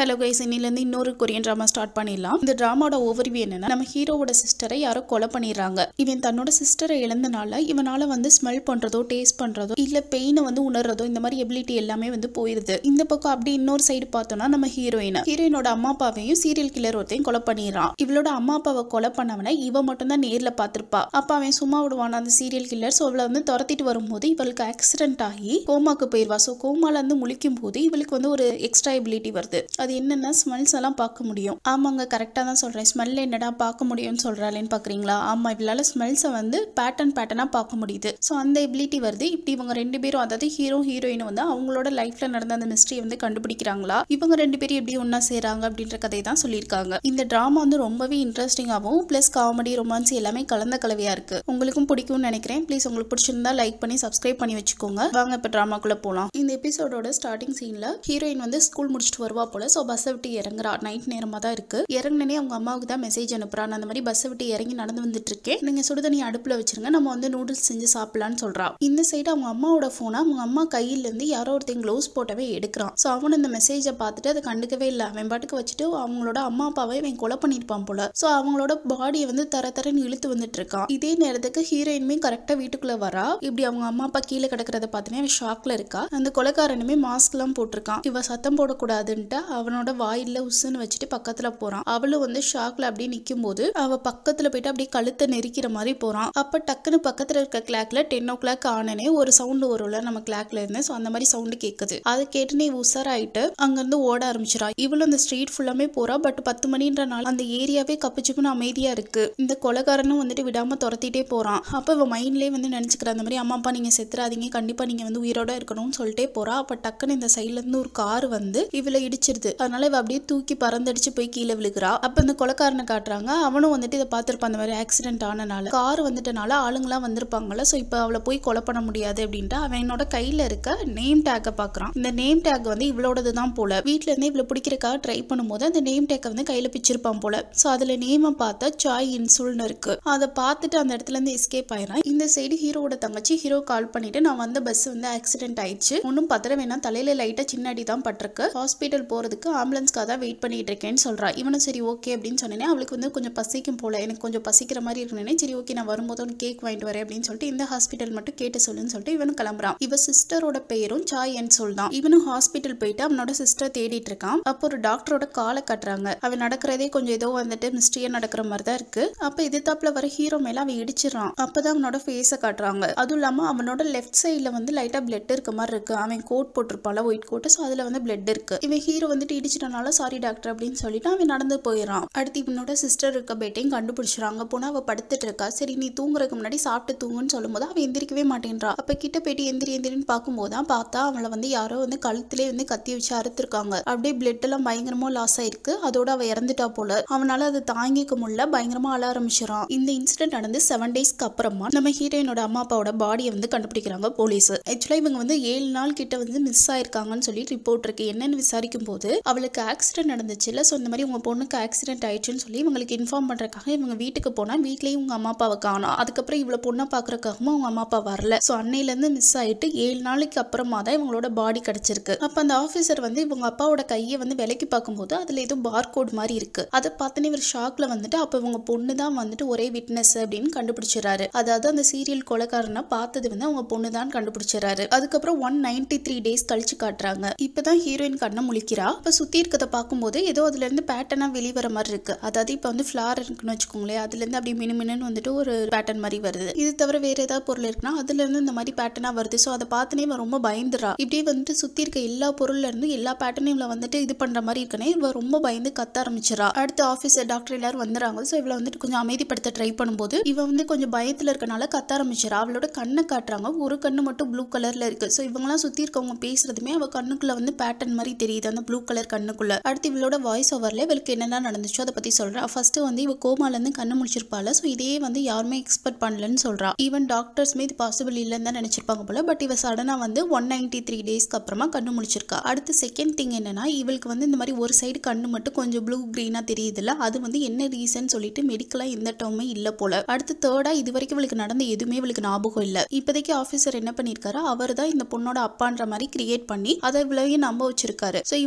hello guys இன்னிலேருந்து இன்னொரு Korean drama start பண்ணிடலாம் இந்த ட்ராமாவோட ஓவர்வியூ என்னன்னா நம்ம ஹீரோவோட சிஸ்டரை யாரோ கொலை பண்ணிடுறாங்க இவன் தன்னோட சிஸ்டரை இழந்தனால இவனால வந்து ஸ்மெல் பண்றதோ டேஸ்ட் பண்றதோ இல்ல பெயினை வந்து உணர்றதோ இந்த மாதிரி எபிலிட்டி எல்லாமே வந்து போயிருது இந்த பக்கம் அப்படி இன்னொரு சைடு பார்த்தோம்னா நம்ம ஹீரோயின் ஹீரோயினோட அம்மா அப்பாவையும் சீரியல் கில்லர் ஒருத்தையும் கொலை பண்ணிடுறான் இவளோட அம்மா அப்பாவை கொலை பண்ணவனை இவ மட்டும் தான் நேர்ல பார்த்திருப்பா அப்ப அவன் சும்மா விடுவான் அந்த சீரியல் கில்லர் ஸோ அவளை வந்து துரத்திட்டு வரும்போது இவளுக்கு ஆக்சிடென்ட் ஆகி கோமாக்கு போயிருவா ஸோ கோமால இருந்து முழிக்கும் போது இவளுக்கு வந்து ஒரு எக்ஸ்ட்ரா எபிலிட்டி வருது அது என்னன்னா ஸ்மெல்ஸ் எல்லாம் பார்க்க முடியும் ஆமாங்க கரெக்டாக தான் சொல்றேன் ஸ்மெல் என்னடா பார்க்க முடியும்னு சொல்றாளேன்னு பாக்குறீங்களா ஆமா இவளால ஸ்மெல்ஸை வந்து பேட்டர்ன் பேட்டர்னா பார்க்க முடியுது ஸோ அந்த எபிலிட்டி வருது இப்படி இவங்க ரெண்டு பேரும் அதாவது ஹீரோ ஹீரோயின் வந்து அவங்களோட லைஃப்ல நடந்த அந்த மிஸ்ட்ரியை வந்து கண்டுபிடிக்கிறாங்களா இவங்க ரெண்டு பேரும் எப்படி ஒண்ணா சேராங்க அப்படின்ற கதையை தான் சொல்லியிருக்காங்க இந்த ட்ராமா வந்து ரொம்பவே இன்ட்ரெஸ்டிங்காகவும் ப்ளஸ் காமெடி ரொமான்ஸ் எல்லாமே கலந்த கலவையா இருக்கு உங்களுக்கும் பிடிக்கும்னு நினைக்கிறேன் ப்ளீஸ் உங்களுக்கு பிடிச்சிருந்தா லைக் பண்ணி சப்ஸ்கிரைப் பண்ணி வச்சுக்கோங்க வாங்க இப்போ ட்ராமாக்குள்ள போகலாம் இந்த எபிசோடோட ஸ்டார்டிங் சீன்ல ஹீரோயின் வந்து ஸ்கூல் முடிச்சுட்டு வருவா போல ஸோ பஸ்ஸை விட்டு இறங்குறா நைட் நேரமாக தான் இருக்கு இறங்குனே அவங்க அம்மாவுக்கு தான் மெசேஜ் அனுப்புறா நான் அந்த மாதிரி பஸ்ஸை விட்டு இறங்கி நடந்து வந்துட்டு இருக்கேன் நீங்க சுடுதண்ணி அடுப்புல வச்சிருங்க நம்ம வந்து நூடுல்ஸ் செஞ்சு சாப்பிடலாம்னு சொல்றா இந்த சைடு அவங்க அம்மாவோட போனை அவங்க அம்மா கையில இருந்து யாரோ ஒருத்தன் க்ளவுஸ் போட்டவே எடுக்கிறான் ஸோ அவன் இந்த மெசேஜை பார்த்துட்டு அதை கண்டுக்கவே இல்லை அவன் பாட்டுக்கு வச்சுட்டு அவங்களோட அம்மா அப்பாவை இவன் கொலை பண்ணியிருப்பான் போல ஸோ அவங்களோட பாடியை வந்து தர தரன்னு இழுத்து வந்துட்டு இருக்கான் இதே நேரத்துக்கு ஹீரோயினுமே கரெக்டாக வீட்டுக்குள்ள வரா இப்படி அவங்க அம்மா அப்பா கீழே கிடக்கிறத பார்த்தனே அவன் ஷாக்ல இருக்கா அந்த கொலைக்காரனுமே மாஸ்க் எல்லாம் போட்டிருக்கான் இவ சத்தம் போடக்கூடாதுன்ட்டு அவனோட வாயில உசுன்னு வச்சுட்டு பக்கத்துல போறான் அவளும் வந்து ஷாக்ல அப்படியே நிக்கும் போது அவ பக்கத்துல போயிட்டு அப்படியே கழுத்தை நெரிக்கிற மாதிரி போறான் அப்ப டக்குன்னு பக்கத்துல இருக்க கிளாக்ல டென் ஓ கிளாக் ஆனனே ஒரு சவுண்ட் வரும்ல நம்ம கிளாக்ல இருந்து ஸோ அந்த மாதிரி சவுண்டு கேட்குது அதை கேட்டு நீ உசாராயிட்டு அங்கிருந்து ஓட ஆரம்பிச்சிடா இவளும் அந்த ஸ்ட்ரீட் ஃபுல்லாமே போறா பட் பத்து மணின்றனால அந்த ஏரியாவே கப்புச்சுப்புன்னு அமைதியா இருக்கு இந்த கொலைகாரனும் வந்துட்டு விடாம துரத்திட்டே போறான் அப்ப இவ மைண்ட்லயே வந்து நினைச்சுக்கிற அந்த மாதிரி அம்மா அப்பா நீங்க செத்துறாதீங்க கண்டிப்பா நீங்க வந்து உயிரோட இருக்கணும்னு சொல்லிட்டே போறா அப்ப டக்குன்னு இந்த சைட்ல இருந்து ஒரு கார் வந்து இவளை இடிச்சிருது அதனால இவ அப்படியே தூக்கி பறந்தடிச்சு போய் கீழே விழுகிறா அப்ப இந்த கொலைக்காரனை காட்டுறாங்க அவனும் வந்துட்டு இதை பார்த்திருப்பான் அந்த மாதிரி ஆக்சிடென்ட் ஆனனால கார் வந்துட்டனால ஆளுங்களாம் வந்திருப்பாங்கல்ல ஸோ இப்போ அவளை போய் கொலை பண்ண முடியாது அப்படின்ட்டு அவனோட கையில இருக்க நேம் டேக்கை பார்க்கறான் இந்த நேம் டேக் வந்து இவளோடது தான் போல வீட்ல இருந்தே இவ்வளவு பிடிக்கிறக்காக ட்ரை பண்ணும்போது அந்த நேம் டேக்கை வந்து கையில பிச்சிருப்பான் போல ஸோ அதுல நேமை பார்த்தா சாய் இன்சுல்னு இருக்கு அதை பார்த்துட்டு அந்த இடத்துல இருந்து எஸ்கேப் ஆயிடுறான் இந்த சைடு ஹீரோவோட தங்கச்சி ஹீரோ கால் பண்ணிட்டு நான் வந்த பஸ் வந்து ஆக்சிடென்ட் ஆயிடுச்சு ஒன்றும் பத்திர வேணாம் தலையில லைட்டா சின்ன அடி தான் பட்டிருக்கு ஹாஸ்பிட்டல் போறதுக்கு ஆம்புலன்ஸ்க்காக தான் வெயிட் பண்ணிட்டு இருக்கேன்னு சொல்றா இவனும் சரி ஓகே அப்படின்னு சொன்னேனே அவளுக்கு வந்து கொஞ்சம் பசிக்கும் போல எனக்கு கொஞ்சம் பசிக்கிற மாதிரி இருக்குனே சரி ஓகே நான் வரும்போது ஒன்று கேக் வாங்கிட்டு வரேன் அப்படின்னு சொல்லிட்டு இந்த ஹாஸ்பிட்டல் மட்டும் கேட்டு சொல்லுன்னு சொல்லிட்டு இவனும் கிளம்புறான் இவ சிஸ்டரோட பெயரும் சாய் அண்ட் சொல் தான் இவனும் ஹாஸ்பிட்டல் போயிட்டு அவனோட சிஸ்டர் தேடிட்டு இருக்கான் அப்போ ஒரு டாக்டரோட காலை கட்டுறாங்க அவன் நடக்கிறதே கொஞ்சம் ஏதோ வந்துட்டு மிஸ்ட்ரியா நடக்கிற மாதிரி தான் இருக்கு அப்ப எதிர்த்தாப்புல வர ஹீரோ மேல அவன் இடிச்சிடறான் அப்பதான் அவனோட ஃபேஸை காட்டுறாங்க அதுவும் இல்லாம அவனோட லெஃப்ட் சைட்ல வந்து லைட்டா பிளட் இருக்க மாதிரி இருக்கு அவன் கோட் போட்டிருப்பால ஒயிட் கோட் ஸோ அதுல வந்து பிளட் இருக்கு இவன் ஹீரோ வந்துட்டு இடிச்சிட்டனால சாரி டாக்டர் அப்படின்னு சொல்லிட்டு அவன் நடந்து போயிடறான் அடுத்து இவனோட சிஸ்டர் இருக்க பேட்டையும் கண்டுபிடிச்சிறாங்க போனா அவ படுத்துட்டு இருக்கா சரி நீ தூங்குறதுக்கு முன்னாடி சாப்பிட்டு தூங்குன்னு சொல்லும்போது அவன் எந்திரிக்கவே மாட்டேன்றா அப்ப கிட்ட போயிட்டு எந்திரி எந்திரின்னு பார்க்கும்போது தான் பார்த்தா அவளை வந்து யாரோ வந்து கழுத்திலே வந்து கத்தி வச்சு அறுத்திருக்காங்க அப்படியே பிளட் எல்லாம் பயங்கரமா லாஸ் ஆயிருக்கு அதோட அவ இறந்துட்டா போல அவனால அதை தாங்கிக்க முடியல பயங்கரமா அழ ஆரம்பிச்சிடான் இந்த இன்சிடென்ட் நடந்து செவன் டேஸ்க்கு அப்புறமா நம்ம ஹீரோயினோட அம்மா அப்பாவோட பாடியை வந்து கண்டுபிடிக்கிறாங்க போலீஸ் ஆக்சுவலா இவங்க வந்து ஏழு நாள் கிட்ட வந்து மிஸ் ஆயிருக்காங்கன்னு சொல்லி ரிப்போர்ட் இருக்கு என்னன்னு விசாரிக்கும் போது அவளுக்கு ஆக்சிடென்ட் நடந்துச்சு இல்ல ஸோ இந்த மாதிரி உங்க பொண்ணுக்கு ஆக்சிடென்ட் ஆயிடுச்சுன்னு சொல்லி இவங்களுக்கு இன்ஃபார்ம் பண்றதுக்காக இவங்க வீட்டுக்கு போனா வீட்லயும் உங்க அம்மா அப்பாவை காணோம் அதுக்கப்புறம் இவ்வளவு பொண்ணை பாக்குறதுக்காகவும் அவங்க அம்மா அப்பா வரல ஸோ அன்னையில இருந்து மிஸ் ஆயிட்டு ஏழு நாளைக்கு அப்புறமா தான் இவங்களோட பாடி கிடைச்சிருக்கு அப்ப அந்த ஆபீசர் வந்து இவங்க அப்பாவோட கையை வந்து விலைக்கு பார்க்கும்போது அதுல ஏதோ பார்கோட் மாதிரி இருக்கு அதை பார்த்தோன்னே இவர் ஷாக்ல வந்துட்டு அப்ப இவங்க பொண்ணு தான் வந்துட்டு ஒரே விட்னஸ் அப்படின்னு கண்டுபிடிச்சிடறாரு அதாவது அந்த சீரியல் கொலைக்காரனை பார்த்தது வந்து அவங்க பொண்ணு தான் கண்டுபிடிச்சிடறாரு அதுக்கப்புறம் ஒன் நைன்டி த்ரீ டேஸ் கழிச்சு காட்டுறாங்க இப்பதான் ஹீரோயின் கண்ணை முழிக்கிறா இப்ப சுத்தி இருக்கதை பார்க்கும்போது ஏதோ அதுல இருந்து பேட்டர்னா வெளிவர மாதிரி இருக்கு அதாவது இப்ப வந்து ஃபிளார் இருக்குன்னு வச்சுக்கோங்களேன் அதுல இருந்து அப்படியே மினு மினுன்னு வந்துட்டு ஒரு பேட்டர்ன் மாதிரி வருது இது தவிர வேற ஏதாவது பொருள் இருக்குன்னா அதுல இருந்து இந்த மாதிரி பேட்டர்னா வருது ஸோ அதை பார்த்தனே இவன் ரொம்ப பயந்துறா இப்படியே வந்துட்டு சுத்தி இருக்க எல்லா பொருள்ல இருந்து எல்லா பேட்டர்னையும் இவளை வந்துட்டு இது பண்ற மாதிரி இருக்கனே இவ ரொம்ப பயந்து கத்த ஆரம்பிச்சிடா அடுத்த ஆஃபீஸர் டாக்டர் எல்லாரும் வந்துறாங்க ஸோ இவளை வந்துட்டு கொஞ்சம் அமைதிப்படுத்த ட்ரை பண்ணும்போது இவ வந்து கொஞ்சம் பயத்துல இருக்கனால கத்த ஆரம்பிச்சிடா அவளோட கண்ணை காட்டுறாங்க ஒரு கண்ணு மட்டும் ப்ளூ கலர்ல இருக்கு ஸோ இவங்கலாம் சுத்தி இருக்கவங்க பேசுறதுமே அவ கண்ணுக்குள்ள வந்து பேட்டர்ன் மாதிரி தெரியுது அந்த ப்ளூ கலர் கண்ணுக்குள்ள அடுத்து இவளோட வாய்ஸ் ஓவர்ல இவளுக்கு என்னென்ன நடந்துச்சோ அதை பத்தி சொல்றா ஃபர்ஸ்ட் வந்து இவ கோமால இருந்து கண்ணு முடிச்சிருப்பால ஸோ இதே வந்து யாருமே எக்ஸ்பெக்ட் பண்ணலன்னு சொல்றா ஈவன் டாக்டர்ஸ்மே இது பாசிபிள் இல்லைன்னு தான் நினைச்சிருப்பாங்க போல பட் இவ சடனா வந்து ஒன் நைன்டி த்ரீ டேஸ்க்கு அப்புறமா கண்ணு முடிச்சிருக்கா அடுத்து செகண்ட் திங் என்னன்னா இவளுக்கு வந்து இந்த மாதிரி ஒரு சைடு கண்ணு மட்டும் கொஞ்சம் ப்ளூ கிரீனா தெரியுதுல்ல அது வந்து என்ன ரீசன் சொல்லிட்டு மெடிக்கலா எந்த டவுமே இல்ல போல அடுத்து தேர்டா இது வரைக்கும் இவளுக்கு நடந்த எதுவுமே இவளுக்கு ஞாபகம் இல்ல இப்போதைக்கு ஆஃபீஸர் என்ன பண்ணிருக்காரு அவர் தான் இந்த பொண்ணோட அப்பான்ற மாதிரி கிரியேட் பண்ணி அதை இவ்வளவையும் நம்ப வச்சிருக்காரு ஸோ இவளுமே அதை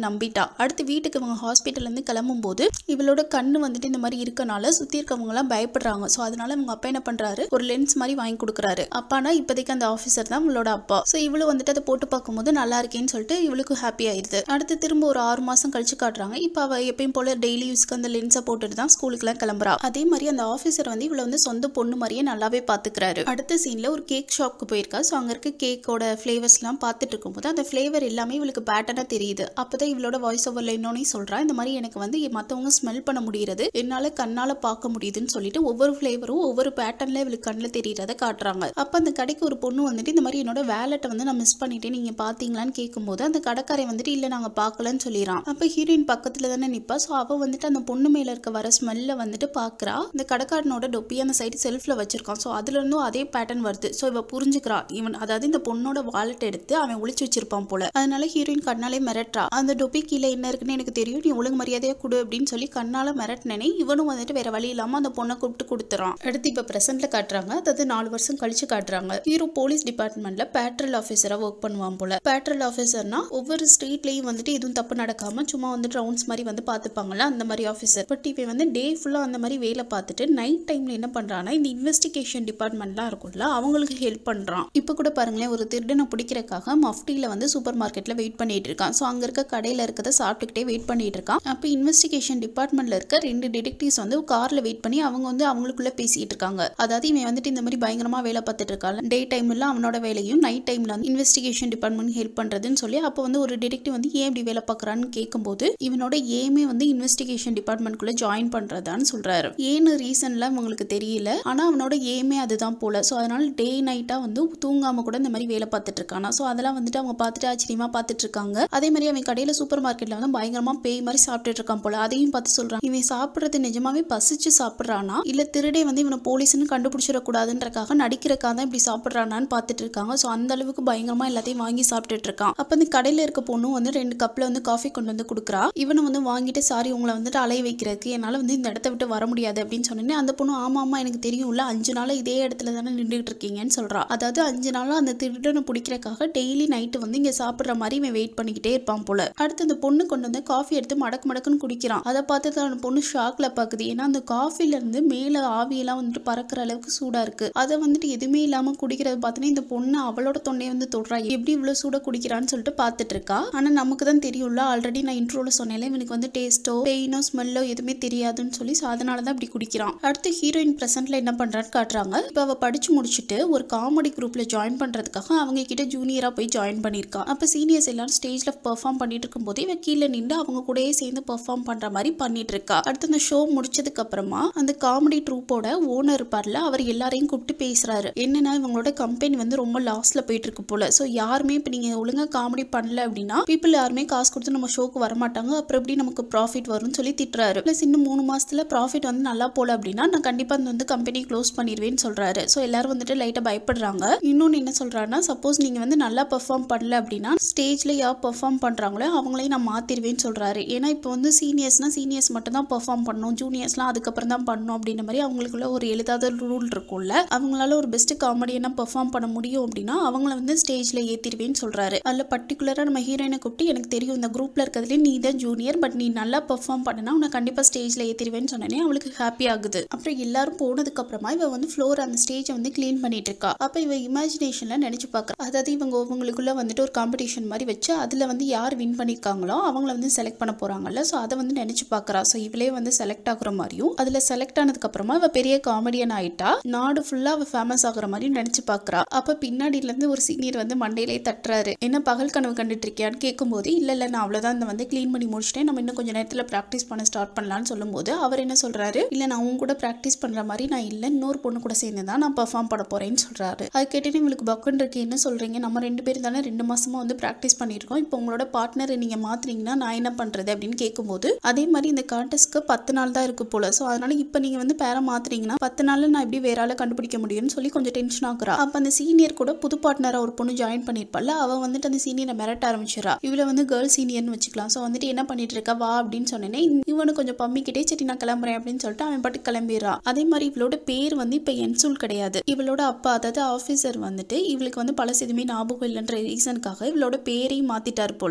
நம்பிட்டா அடுத்து வீட்டுக்கு இவங்க ஹாஸ்பிட்டல்ல இருந்து கிளம்பும் போது இவளோட கண்ணு வந்துட்டு இந்த மாதிரி இருக்கனால சுத்தி இருக்கவங்க எல்லாம் பயப்படுறாங்க ஸோ அதனால இவங்க அப்பா என்ன பண்றாரு ஒரு லென்ஸ் மாதிரி வாங்கி கொடுக்குறாரு அப்பானா இப்போதைக்கு அந்த ஆஃபீஸர் தான் இவளோட அப்பா ஸோ இவளு வந்துட்டு அதை போட்டு பார்க்கும்போது நல்லா இருக்கேன்னு சொல்லிட்டு இவளுக்கு ஹாப்பி ஆயிருது அடுத்து திரும்ப ஒரு ஆறு மாசம் கழிச்சு காட்டுறாங்க இப்போ அவ எப்பயும் போல டெய்லி யூஸ்க்கு அந்த லென்ஸை போட்டுட்டு தான் ஸ்கூலுக்குலாம் கிளம்புறா அதே மாதிரி அந்த ஆஃபீஸர் வந்து இவளை வந்து சொந்த பொண்ணு மாதிரியே நல்லாவே பாத்துக்கிறாரு அடுத்த சீன்ல ஒரு கேக் ஷாப்க்கு போயிருக்கா ஸோ அங்க இருக்க கேக்கோட ஃபிளேவர்ஸ்லாம் பார்த்துட்டு இருக்கும்போது அந்த ஃபிளேவர் எல்லாமே இவளுக்கு பேட்டர்னா தெரியுது அப்பதான் இவளோட வாய்ஸ் ஓவர்ல இன்னொன்னே சொல்றா இந்த மாதிரி எனக்கு வந்து மத்தவங்க ஸ்மெல் பண்ண முடியறது என்னால கண்ணால பார்க்க முடியுதுன்னு சொல்லிட்டு ஒவ்வொரு ஃபிளேவரும் ஒவ்வொரு பேட்டர்ன்ல இவளுக்கு கண்ணில் தெரியறத காட்டுறாங்க அப்ப அந்த கடைக்கு ஒரு பொண்ணு வந்துட்டு இந்த மாதிரி என்னோட வேலட்டை வந்து நான் மிஸ் பண்ணிட்டேன் நீங்க பாத்தீங்களான்னு கேட்கும்போது அந்த கடைக்காரன் வந்துட்டு இல்ல நாங்க பார்க்கலன்னு சொல்லிடுறான் அப்ப ஹீரோயின் பக்கத்துல தானே நிப்பா ஸோ அவ வந்துட்டு அந்த பொண்ணு மேல இருக்க வர ஸ்மெல்ல வந்துட்டு பாக்குறா இந்த கடைக்காரனோட டொப்பி அந்த சைடு செல்ஃப்ல வச்சிருக்கான் ஸோ அதுல இருந்தும் அதே பேட்டர்ன் வருது ஸோ இவ புரிஞ்சுக்கிறா இவன் அதாவது இந்த பொண்ணோட வாலெட் எடுத்து அவன் ஒளிச்சு வச்சிருப்பான் போல அதனால ஹீரோயின் கண்ணாலே மிரட்டுறா அந்த டொப்பி கீழே என்ன இருக்குன்னு எனக்கு தெரியும் நீ ஒழுங்கு மரியாதையா கொடு அப்படின்னு சொல்லி கண்ணால மிரட்டினே இவனும் வந்துட்டு வேற வழி இல்லாம அந்த பொண்ணை கூப்பிட்டு கொடுத்துறான் அடுத்து இப்ப பிரசன்ட்ல காட்டுறாங்க அதாவது நாலு வருஷம் கழிச்சு காட்டுறாங்க ஹீரோ போலீஸ் டிபார்ட்மெண்ட்ல பேட்ரல் ஆஃபீஸரா ஒர்க் பண்ணுவான் போல பேட்ரல் ஆஃபீஸர்னா ஒவ்வொரு ஸ்ட்ரீட்லயும் வந்துட்டு எதுவும் தப்பு நடக்காம சும்மா வந்து ரவுண்ட்ஸ் மாதிரி வந்து பாத்துப்பாங்கல்ல அந்த மாதிரி ஆஃபீஸர் பட் இவன் வந்து டே ஃபுல்லா அந்த மாதிரி வேலை பார்த்துட்டு நைட் டைம்ல என்ன பண்றான்னா இந்த இன்வெஸ்டிகேஷன் டிபார்ட்மெண்ட்லாம் இருக்கும்ல அவங்களுக்கு ஹெல்ப் பண்றான் இப்போ கூட பாருங்களேன் ஒரு திருடனை பிடிக்கிறக்காக மஃப்டியில் வந்து சூப்பர் மார்க்கெட்டில் வெயிட் பண்ணிட்டு இருக்கான் ஸோ அங்கே இருக்க கடையில் இருக்கிறத சாப்பிட்டுக்கிட்டே வெயிட் பண்ணிட்டு இருக்கான் அப்போ இன்வெஸ்டிகேஷன் டிபார்ட்மெண்ட்ல இருக்க ரெண்டு டிடெக்டிவ்ஸ் வந்து காரில் வெயிட் பண்ணி அவங்க வந்து அவங்களுக்குள்ள பேசிட்டு இருக்காங்க அதாவது இவன் வந்துட்டு இந்த மாதிரி பயங்கரமா வேலை பார்த்துட்டு இருக்கான் டே டைம்ல அவனோட வேலையும் நைட் டைம்ல வந்து இன்வெஸ்டிகேஷன் டிபார்ட்மெண்ட் ஹெல்ப் பண்றதுன்னு சொல்லி அப்போ வந்து ஒரு டிடெக்டிவ் வந்து ஏன் இப்படி வேலை பார்க்கறான்னு கேட்கும்போது இவனோட ஏமே வந்து இன்வெஸ்டிகேஷன் டிபார்ட்மெண்ட்குள்ள ஜாயின் பண்றதான்னு சொல்றாரு ஏன்னு ரீசன்லாம் உங்களுக்கு தெரியல ஆனா அவனோட ஏமே அதுதான் போல ஸோ அதனால டே நைட்டா வந்து தூங்காம கூட இந்த மாதிரி வேலை பார்த்துட்டு இருக்கானா ஸோ அதெல்லாம் வந்துட்டு அவங்க பார்த்துட்டு ஆச்சரியமா பார்த்துட்டு இருக்காங்க அதே மாதிரி அவன் கடையில சூப்பர் மார்க்கெட்ல வந்து பயங்கரமா பேய் மாதிரி சாப்பிட்டுட்டு இருக்கான் போல அதையும் பார்த்து சொல்றான் இவன் சாப்பிடுறது நிஜமாவே பசிச்சு சாப்பிட்றானா இல்ல திருடே வந்து இவனை போலீஸ்னு கண்டுபிடிச்சிடக்கூடாதுன்றக்காக நடிக்கிறக்காக தான் இப்படி சாப்பிட்றானான்னு பார்த்துட்டு இருக்காங்க ஸோ அந்த அளவுக்கு பயங்கரமா எல்லாத்தையும் வாங்கி சாப்பிட்டுட்டு இருக்கான் அப்ப இந்த கடையில இருக்க பொண்ணும் வந்து ரெண்டு கப்ல வந்து காஃபி கொண்டு வந்து கொடுக்குறா இவனை வந்து வாங்கிட்டு சாரி உங்களை வந்துட்டு அலைய வைக்கிறதுக்கு என்னால வந்து இந்த இடத்த விட்டு வர முடியாது அப்படின்னு சொன்னேன் அந்த பொண்ணு ஆமா ஆமா எனக்கு தெரியும்ல அஞ்சு நாள் இதே இடத்துல தானே நின்றுட்டு இருக்கீங்கன்னு சொல்றா அதாவது அஞ்சு நாளா அந்த திருடனை பிடிக்கிறக்காக டெய்லி நைட்டு வந்து இங்க சாப்பிடுற மாதிரி இவன் வெயிட் பண்ணிக்கிட்டே இருப்பான் போல அடுத்து அந்த பொண்ணு கொண்டு வந்து காஃபி எடுத்து மடக்கு மடக்குன்னு குடிக்கிறான் அதை பார்த்து அந்த பொண்ணு ஷாக்ல பாக்குது ஏன்னா அந்த காஃபில இருந்து மேல ஆவியெல்லாம் வந்துட்டு பறக்கிற அளவுக்கு சூடா இருக்கு அதை வந்துட்டு எதுவுமே இல்லாம குடிக்கிறது பார்த்தோன்னா இந்த பொண்ணு அவளோட தொண்டையை வந்து தொடுறா எப்படி இவ்வளவு சூட குடிக்கிறான்னு சொல்லிட்டு பார்த்துட்டு இருக்கா ஆனா நமக்கு தான் தெரியும்ல ஆல்ரெடி நான் இன்ட்ரோல சொன்னேன்ல இவனுக்கு வந்து டேஸ்ட்டோ பெயினோ ஸ்மெல்லோ எதுவுமே தெரியாதுன்னு சொல்லி so அதனால தான் இப்படி குடிக்கிறான் அடுத்து ஹீரோயின் பிரசன்ட்ல என்ன பண்றான்னு காட்டுறாங்க இப்போ அவ படிச்சு முடிச்சுட்டு ஒரு காமெடி குரூப்ல ஜாயின் பண்றதுக்காக அவங்க கிட்ட ஜூனியரா போய் ஜாயின் பண்ணியிருக்கா அப்ப சீனியர்ஸ் எல்லாரும் ஸ்டேஜ்ல பெர்ஃபார்ம் பண்ணிட்டு இருக்கும்போது இவ கீழே நின்று அவங்க கூடயே சேர்ந்து பெர்ஃபார்ம் பண்ற மாதிரி பண்ணிட்டு இருக்கா அடுத்து அந்த ஷோ முடிச்சதுக்கு அப்புறமா அந்த காமெடி ட்ரூப்போட ஓனர் இருப்பார்ல அவர் எல்லாரையும் கூப்பிட்டு பேசுறாரு என்னன்னா இவங்களோட கம்பெனி வந்து ரொம்ப லாஸ்ல போயிட்டு இருக்கு போல ஸோ யாருமே இப்போ நீங்க ஒழுங்கா காமெடி பண்ணல அப்படின்னா பீப்புள் யாருமே காசு கொடுத்து நம்ம ஷோக்கு வரமாட்டாங்க அப்புறம் எப்படி நமக்கு ப்ராஃபிட் வரும்னு சொல்லி திட்டுறாரு ப்ளஸ் இன்னும் மூணு மாசத்துல ப்ராஃபிட் வந்து நல்லா போல அப்படின்னா நான் கண்டிப்பா அந்த வந்து கம்பெனி க்ளோஸ் பண்ணிடுவேன்னு சொல்றாரு ஸோ எல்லாரும் வந்துட்டு லைட்டா பயப்படுறாங்க இன்னொன்னு என்ன சொல்றாருன்னா சப்போஸ் நீங்க வந்து நல்லா பெர்ஃபார்ம் பண்ணல அப்படின்னா ஸ்டேஜ்ல யார் பெர்ஃபார்ம் பண்றாங்களோ அவங்களையும் நான் மாத்திருவேன்னு சொல்றாரு ஏன்னா இப்போ வந்து சீனியர்ஸ்னா சீனியர்ஸ் மட்டும் தான் பெர்ஃபார்ம் பண்ணணும் ஜூனியர்ஸ்லாம் அதுக்கப்புறம் தான் பண்ணணும் அப்படின்ற மாதிரி அவங்களுக்குள்ள ஒரு எழுதாத ரூல் இருக்கும்ல அவங்களால ஒரு பெஸ்ட் காமெடியனா பெர்ஃபார்ம் பண்ண முடியும் அப்படின்னா அவங்கள வந்து ஸ்டேஜ்ல ஏத்திருவேன்னு சொல்றாரு அதுல பர்டிகுலரா நம்ம ஹீரோயினை கூப்பிட்டு எனக்கு தெரியும் இந்த குரூப்ல இருக்கிறதுல நீ தான் ஜூனியர் பட் நீ நல்லா பெர்ஃபார்ம் பண்ணனா உன்னை கண்டிப்பா ஸ்டேஜ்ல ஏத்திருவேன்னு சொன்னேனே அவளுக்கு ஹாப்பி ஆகுது அப்புறம் எல்லாரும் போனதுக்கு அப்புறமா இவ வந்து ஃப்ளோர் அந்த ஸ்டேஜை வந்து க்ளீன் பண்ணிட்டு இருக்கா அப்ப இவ இமேஜினேஷன்ல நினைச்சு பார்க்கறா அதாவது இவங்க அவங்களுக்குள்ள வந்துட்டு ஒரு காம்படிஷன் மாதிரி வச்சு அதுல வந்து யார் வின் பண்ணிருக்காங்களோ அவங்கள வந்து செலக்ட் பண்ண போறாங்கல்ல ஸோ அதை வந்து நினைச்சு பார்க்கறா ஸோ இவளே வந்து செலக்ட் ஆகுற மாதிரியும் அதுல செலக்ட் ஆனதுக்கு அப்புறமா இவ பெரிய காமெடியன் ஆயிட்டா நாடு ஃபுல்லா அவ ஃபேமஸ் ஆகுற மாதிரி நினைச்சு பார்க்கறா அப்ப பின்னாடில இருந்து ஒரு சீனியர் வந்து மண்டையிலே தட்டுறாரு என்ன பகல் கனவு கண்டுட்டு இருக்கியான்னு கேட்கும்போது இல்ல இல்ல நான் அவ்வளவுதான் இந்த வந்து க்ளீன் பண்ணி முடிச்சிட்டேன் நம்ம இன்னும் கொஞ்சம் நேரத்துல ப்ராக்டிஸ் பண்ண ஸ்டார்ட் பண்ணலாம்னு சொல்லும்போது அவர் என்ன சொல்றாரு இல்ல நான் உன் கூட ப்ராக்டிஸ் பண்ற மாதிரி நான் இல்ல இன்னொரு பொண்ணு கூட சேர்ந்து தான் நான் பெர்ஃபார்ம் பண்ண போறேன்னு சொல்றாரு அது கேட்டுட்டு இவங்களுக்கு பக்குன்னு இருக்கு என்ன சொல்றீங்க நம்ம ரெண்டு பேரும் தானே ரெண்டு மாசமா வந்து ப்ராக்டிஸ் பண்ணியிருக்கோம் இப்போ உங்களோட பார்ட்னரை நீங்க மாத்துறீங்கன்னா நான் என்ன பண்றது அப்படின்னு கேட்கும்போது அதே மாதிரி இந்த கான்டெஸ்ட்க்கு பத்து நாள் தான் இருக்கு போல ஸோ அதனால இப்போ நீங்க வந்து பேர மாத்துறீங்கன்னா பத்து நாள்ல நான் எப்படி வேற ஆளை கண்டுபிடிக்க முடியும்னு சொல்லி கொஞ்சம் டென்ஷன் ஆகுறா அப்ப அந்த சீனியர் கூட புது பார்ட்னரா ஒரு பொண்ணு ஜாயின் பண்ணிருப்பால அவ வந்துட்டு அந்த சீனியரை மிரட்ட ஆரம்பிச்சிடறா இவளை வந்து கேர்ள் சீனியர்னு வச்சுக்கலாம் ஸோ வந்துட்டு என்ன பண்ணிட்டு இருக்கா வா அப்படின்னு சொன்னேனே இவனு கொஞ்சம் பம்மிக்கிட்டே சரி நான் கிளம்புறேன் அப்படின்னு சொல்லிட்டு அவன் பாட்டு கிளம்பிடுறான் அதே மாதிரி இவளோட பேர் வந்து இப்போ என்சூல் கிடையாது இவளோட அப்பா அதாவது ஆஃபீஸர் வந்துட்டு இவளுக்கு வந்து பழசு எதுவுமே ஞாபகம் இல்லைன்ற ரீசனுக்காக இவளோட பேரையும் மாத்திட்டாரு போல இப்போ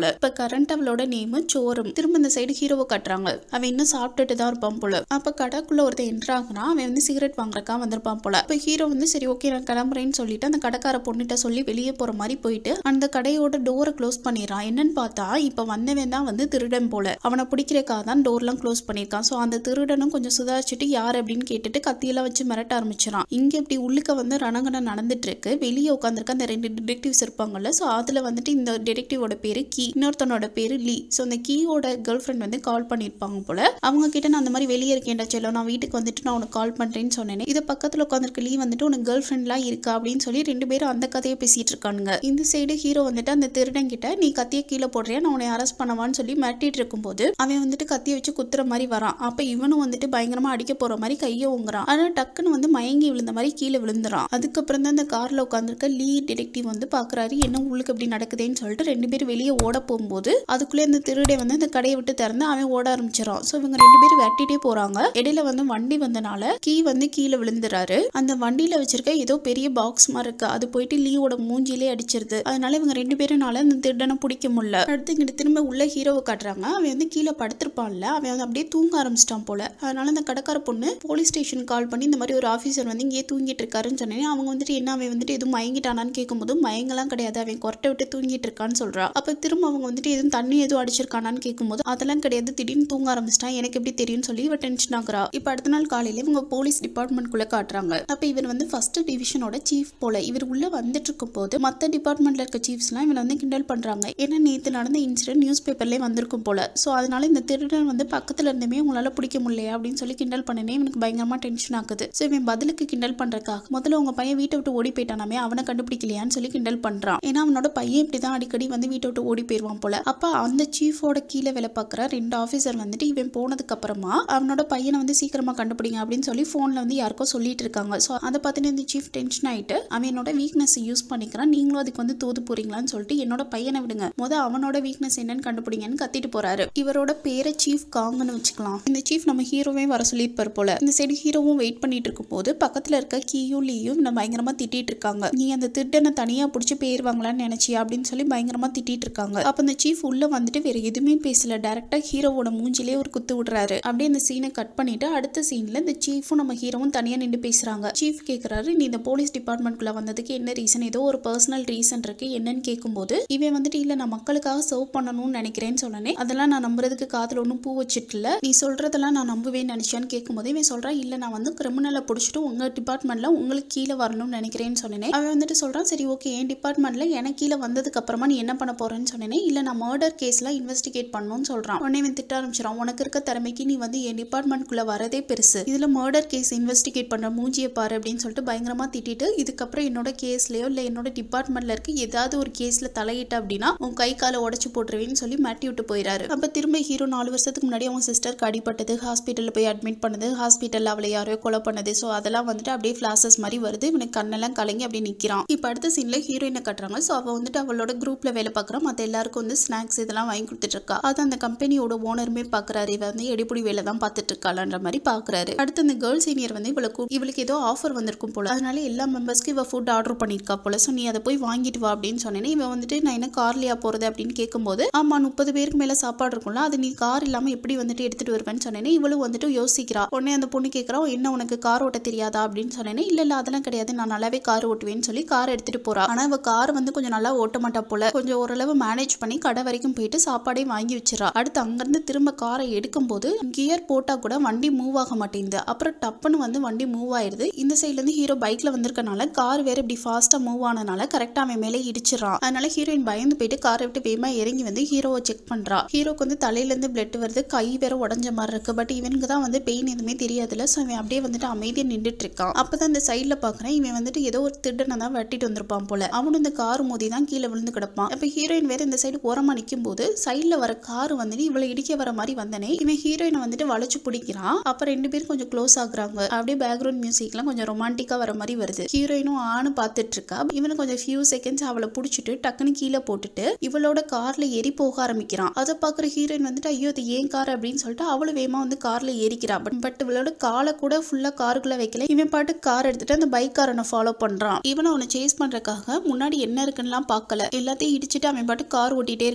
கரண்ட் அவளோட நேமு சோறும் திரும்ப இந்த சைடு ஹீரோவை கட்டுறாங்க அவன் இன்னும் சாப்பிட்டுட்டு தான் இருப்பான் போல அப்ப கடைக்குள்ள ஒருத்தன் என்ட்ரு ஆகுறான் அவன் வந்து சிகரெட் வாங்குறக்கா வந்திருப்பான் போல அப்ப ஹீரோ வந்து சரி ஓகே நான் கிளம்புறேன்னு சொல்லிட்டு அந்த கடைக்கார பொண்ணுகிட்ட சொல்லி வெளியே போற மாதிரி போயிட்டு அந்த கடையோட டோரை க்ளோஸ் பண்ணிடுறான் என்னன்னு பார்த்தா இப்ப வந்தவன் தான் வந்து திருடன் போல அவனை பிடிக்கிறக்காக தான் டோர்லாம் க்ளோஸ் பண்ணியிருக்கான் ஸோ அந்த திருடனும் கொஞ்சம் சுதாரிச்சுட்டு யார் அப்படின்னு கேட்டுட்டு கத்தியெல்லாம் வச்சு மிரட்ட ஆரம்பிச்சிடான் இங்க இப்படி உள்ளுக்க வந்து ரணகணம் நடந்துட்டு இருக்கு வெளியே உட்காந்துருக்க அந்த ரெண்டு டிடெக்டிவ்ஸ் இருப்பாங்கல்ல ஸோ அதுல வந்துட்டு இந்த டிடெக்டிவோட பேரு கீ இன்னொருத்தனோட பேரு லீ ஸோ அந்த கீயோட கேர்ள் ஃப்ரெண்ட் வந்து கால் பண்ணியிருப்பாங்க போல அவங்க கிட்ட நான் அந்த மாதிரி வெளியே இருக்கேன்டா செல்லம் நான் வீட்டுக்கு வந்துட்டு நான் உனக்கு கால் பண்றேன்னு சொன்னேன் இது பக்கத்துல உட்காந்துருக்க லீ வந்துட்டு உனக்கு கேர்ள் ஃப்ரெண்ட்லாம் இருக்கா அப்படின்னு சொல்லி ரெண்டு பேரும் அந்த கதையை பேசிட்டு இருக்கானுங்க இந்த சைடு ஹீரோ வந்துட்டு அந்த திருடன் கிட்ட நீ கத்தியை கீழே போடுறியா நான் உன்னை அரெஸ்ட் பண்ணவான்னு சொல்லி மிரட்டிட்டு இருக்கும்போது அவன் வந்துட்டு கத்தியை வச்சு குத்துற மாதிரி வரான் அப்ப இவனும் வந்துட்டு பயங்கரமா அடிக்க போற மாதிரி கையை ஊங்குறான் ஆனா டக்குன்னு வந்து மயங்கி விழுந்த மாதிரி கீழே விழுந்துறான் அதுக்கப்புறம் தான் அந்த கார்ல உட்காந்துருக்க லீ டிடெக்டிவ் வந்து பாக்குறாரு என்ன உங்களுக்கு இப்படி நடக்குதேன்னு சொல்லிட்டு ரெண்டு பேரும் வெளியே ஓட போகும்போது அதுக்குள்ளே அந்த திருடை வந்து அந்த கடையை விட்டு திறந்து அவன் ஓட ஆரம்பிச்சிடான் ஸோ இவங்க ரெண்டு பேரும் வெட்டிட்டே போறாங்க இடையில வந்து வண்டி வந்தனால கீ வந்து கீழே விழுந்துறாரு அந்த வண்டியில வச்சிருக்க ஏதோ பெரிய பாக்ஸ் மாதிரி இருக்கு அது போயிட்டு லீவோட மூஞ்சிலே அடிச்சிருது அதனால இவங்க ரெண்டு பேருனால அந்த திருடனை பிடிக்க முடியல அடுத்து இங்கிட்டு திரும்ப உள்ள ஹீரோவை காட்டுறாங்க அவன் வந்து கீழே படுத்திருப்பான்ல அவன் வந்து அப்படியே தூங்க ஆரம்பிச்சிட்டான் போல அதனால அந்த கடைக்கார பொண்ணு போலீஸ் ஸ்டேஷன் கால் பண்ணி இந்த மாதிரி ஒரு ஆஃபீஸர் வந்து இங்கே தூங்கிட்டு இருக்காருன்னு சொன்னேன் அவங்க வந்துட்டு என்ன அவன் வந்துட்டு எதுவும் மயங்கிட்டானான்னு கேட்கும்போது மயங்கலாம் கிடையாது அவன் கொரட்டை விட்டு தூங்கிட்டு இருக்கான்னு சொல்றா அப்ப திரும்ப அவங்க வந்துட்டு எதுவும் தண்ணி எதுவும் அடிச்சிருக்கானான்னு கேட்கும்போது அதெல்லாம் கிடையாது திடீர்னு தூங்க ஆரம்பிச்சிட்டான் எனக்கு எப்படி தெரியும்னு சொல்லி இவ டென்ஷன் ஆகுறா இப்ப அடுத்த நாள் காலையில இவங்க போலீஸ் டிபார்ட்மெண்ட்குள்ள காட்டுறாங்க அப்ப இவர் வந்து ஃபர்ஸ்ட் டிவிஷனோட சீஃப் போல இவர் உள்ள வந்துட்டு இருக்கும் போது மத்த டிபார்ட்மெண்ட்ல இருக்க சீஃப்ஸ்லாம் இவனை வந்து கிண்டல் பண்றாங்க ஏன்னா நேத்து நடந்த இன்சிடென்ட் நியூஸ் பேப்பர்லயே வந்திருக்கும் போல சோ அதனால இந்த திருடன் வந்து பக்கத்துல இருந்துமே உங்களால பிடிக்க முடியலையா அப்படின்னு சொல்லி கிண்டல் பண்ணனே இவனுக்கு பயங்கரமா டென்ஷன் ஆகுது சோ இவன் பதிலுக்கு கிண்டல் பண்றதுக்காக முதல்ல உங்க பையன் வீட்டை விட்டு ஓடி போயிட்டானாமே அவனை கண்டுபிடிக்கலையான்னு சொல்லி கிண்டல் பண்றான் ஏன்னா அவனோட பையன் இப்படிதான் அடிக்கடி வந்து வீட்டை விட்டு ஓடி போயிருவான் போல அப்ப அந்த சீஃபோட கீழே வேலை பார்க்குற ரெண்டு ஆஃபீஸர் வந்துட்டு இவன் போனதுக்கு அப்புறமா அவனோட பையனை வந்து சீக்கிரமா கண்டுபிடிங்க அப்படின்னு சொல்லி போன்ல வந்து யாருக்கோ சொல்லிட்டு இருக்காங்க ஸோ அதை பார்த்துட்டு இந்த சீஃப் டென்ஷன் ஆயிட்டு அவன் என்னோட வீக்னஸ் யூஸ் பண்ணிக்கிறான் நீங்களும் அதுக்கு வந்து தோது போறீங்களான்னு சொல்லிட்டு என்னோட பையனை விடுங்க முத அவனோட வீக்னஸ் என்னன்னு கண்டுபிடிங்கன்னு கத்திட்டு போறாரு இவரோட பேரை சீஃப் காங்கன்னு வச்சுக்கலாம் இந்த சீஃப் நம்ம ஹீரோவே வர சொல்லியிருப்பார் போல இந்த சைடு ஹீரோவும் வெயிட் பண்ணிட்டு இருக்கும் போது பக்கத்துல இருக்க கீயும் லீயும் நம்ம பயங்கரமா திட்டிட்டு இருக்காங்க நீ அந்த திருடனை தனியா பிடிச்சி போயிருவாங்களான்னு நினைச்சியா அப்படின்னு சொல்லி பயங்கரமா திட்டிட்டு இருக்காங்க அப்ப அந்த சீஃப் உள்ள வந்துட்டு வேற எதுவுமே பேசல டேரக்டா ஹீரோவோட மூஞ்சிலே ஒரு குத்து விடுறாரு அப்படியே அந்த சீனை கட் பண்ணிட்டு அடுத்த சீன்ல இந்த சீஃபும் நம்ம ஹீரோவும் தனியா நின்று பேசுறாங்க சீஃப் கேக்குறாரு நீ இந்த போலீஸ் டிபார்ட்மெண்ட்குள்ள வந்ததுக்கு என்ன ரீசன் ஏதோ ஒரு பர்சனல் ரீசன் இருக்கு என்னன்னு கேட்கும்போது இவன் வந்துட்டு இல்ல நான் மக்களுக்காக சர்வ் பண்ணணும்னு நினைக்கிறேன்னு சொன்னனே அதெல்லாம் நான் நம்புறதுக்கு காதுல ஒன்றும் பூ வச்சிட்டு இல்ல நீ சொல்றதெல்லாம் நான் நம்புவேன்னு நினைச்சேன்னு கேட்கும்போது இவன் சொல்றான் இல்ல நான் வந்து கிரிமினலை பிடிச்சிட்டு உங்க டிபார்ட்மெண்ட்ல உங்களுக்கு கீழே வரணும்னு நினைக்கிறேன்னு சொன்னேனே அவன் வந்துட்டு சொல்றான் சரி ஓகே என் டிபார்ட்மெண்ட்ல எனக்கு கீழே வந்ததுக்கு அப்புறமா நீ என்ன பண்ண போறேன்னு சொன்னேனே இல்ல நான் மர்டர் கேஸ்லாம் இன்வெஸ்டிகேட் பண்ணணும்னு சொல்றான் உடனே இவன் திட்ட ஆரம்பிச்சிடான் உனக்கு இருக்க திறமைக்கு நீ வந்து என் டிபார்ட்மெண்ட்குள்ள வரதே பெருசு இதுல மர்டர் கேஸ் இன்வெஸ்டிகேட் பண்ற மூஞ்சியை பாரு அப்படின்னு சொல்லிட்டு பயங்கரமா திட்டிட்டு இதுக்கப்புறம் என்னோட கேஸ்லயோ இல்ல என்னோட டிபார்ட்மெண்ட்ல இருக்க ஏதாவது ஒரு கேஸ்ல தலையிட்ட அப்படின்னா உன் கை காலை உடச்சு போட்டுருவேன்னு சொல்லி மாட்டி விட்டு போயிறாரு அப்ப திரும்ப ஹீரோ நாலு வருஷத்துக்கு முன்னாடி அவங்க சிஸ்டருக்கு அடிபட்டது ஹாஸ்பிட்டல்ல போய் அட்மிட் பண்ணது ஹாஸ்பிட்டல்ல அவளை யாரையோ கொலை பண்ணது ஸோ அதெல்லாம் வந்துட்டு அப்படியே ஃபிளாசஸ் மாதிரி வருது இவனுக்கு கண்ணெல்லாம் கலங்கி அப்படியே நிக்கிறான் இப்ப அடுத்த சீன்ல ஹீரோயினை கட்டுறாங்க ஸோ அவ வந்துட்டு அவளோட குரூப்ல வேலை பார்க்குறா மத்த எல்லாருக்கும் வந்து ஸ்நாக்ஸ் இதெல்லாம் வாங்கி கொடுத்துட்டு இருக்கா அது அந்த கம்பெனியோட ஓனருமே பாக்குறாரு இவ வந்து எடிப்புடி வேலை தான் பார்த்துட்டு இருக்காளன்ற மாதிரி பாக்குறாரு அடுத்து அந்த கேர்ள் சீனியர் வந்து இவளை கூ- இவளுக்கு ஏதோ ஆஃபர் வந்திருக்கும் போல அதனால எல்லா மெம்பர்ஸ்க்கு இவ ஃபுட் ஆர்டர் பண்ணியிருக்கா போல ஸோ நீ அதை போய் வாங்கிட்டு வா அப்படின்னு சொன்னேன் இவன் வந்துட்டு நான் என்ன கார்லயா போறது அப்படின்னு கேட்கும்போது ஆமா முப்பது பேருக்கு மேல சாப்பாடு இருக்கும்ல அது நீ கார் இல்லாம எப்படி வந்துட்டு எடுத்துட்டு வருவேன்னு சொன்னேனே இவளும் வந்துட்டு யோசிக்கிறா உடனே அந்த பொண்ணு கேட்கறா என்ன உனக்கு கார் ஓட்ட தெரியாதா அப்படின்னு சொன்னேனே இல்ல இல்ல அதெல்லாம் கிடையாது நான் நல்லாவே கார் ஓட்டுவேன்னு சொல்லி கார் எடுத்துட்டு போறா ஆனா இவ கார் வந்து கொஞ்சம் நல்லா ஓட்ட மாட்டா போல கொஞ்சம் ஓரளவு மேனேஜ் பண்ணி கடை வரைக்கும் போயிட்டு சாப்பாடையும் வாங்கி வச்சிடறா அடுத்து அங்கிருந்து திரும்ப காரை எடுக்கும்போது கியர் போட்டா கூட வண்டி மூவ் ஆக மாட்டேங்குது அப்புறம் டப்புன்னு வந்து வண்டி மூவ் ஆயிருது இந்த சைட்ல இருந்து ஹீரோ பைக்ல வந்திருக்கனால கார் வேற இப்படி ஃபாஸ்டா மூவ் ஆனனால கரெக்டா அவன் மேலே இடிச்சிடறான் அதனால ஹீரோயின் பயந்து போயிட்டு காரை விட்டு வேகமா இறங்கி வந்து ஹீரோவை செக் பண்றா ஹீரோக்கு வந்து தலையில இருந்து பிளட் வருது கை வேற உடஞ்ச மாதிரி இருக்கு பட் இவனுக்கு தான் வந்து பெயின் எதுவுமே தெரியாதுல ஸோ அவன் அப்படியே வந்துட்டு அமைதியா நின்றுட்டு இருக்கான் அப்பதான் இந்த சைட்ல பாக்குறேன் இவன் வந்துட்டு ஏதோ ஒரு திருடனை தான் வெட்டிட்டு வந்திருப்பான் போல அவனும் இந்த கார் மோதி தான் கீழே விழுந்து கிடப்பான் அப்ப ஹீரோயின் வேற இந்த சைடு ஓரமா நிக்கும் போது சைட்ல வர கார் வந்துட்டு இவளை இடிக்க வர மாதிரி வந்தனே இவன் ஹீரோயினை வந்துட்டு வளைச்சு பிடிக்கிறான் அப்ப ரெண்டு பேரும் கொஞ்சம் க்ளோஸ் ஆகுறாங்க அப்படியே பேக்ரவுண்ட் மியூசிக்லாம் கொஞ்சம் ரொமான்டிக்கா வர மாதிரி வருது ஹீரோயினும் ஆணு பார்த்துட்டு இருக்கா இவனு கொஞ்சம் ஃபியூ செகண்ட்ஸ் அவளை பிடிச்சிட்டு டக்குன்னு கீழே போட்டுட்டு இவளோட கார்ல ஏறி போக ஆரம்பிக்கிறான் அதை பாக்குற ஹீரோயின் வந்துட்டு ஐயோ அது ஏன் கார் அப்படின்னு சொல்லிட்டு அவளும் வேகமா வந்து கார்ல ஏறிக்கிறா பட் பட் இவளோட காலை கூட ஃபுல்லா காருக்குள்ள வைக்கல இவன் பாட்டு கார் எடுத்துட்டு அந்த பைக் காரனை ஃபாலோ பண்றான் இவனை அவனை சேஸ் பண்றதுக்காக முன்னாடி என்ன இருக்குன்னுலாம் பார்க்கல எல்லாத்தையும் இடிச்சிட்டு அவன் பாட்டு கார் ஓட்டிட்டே இருக்கான்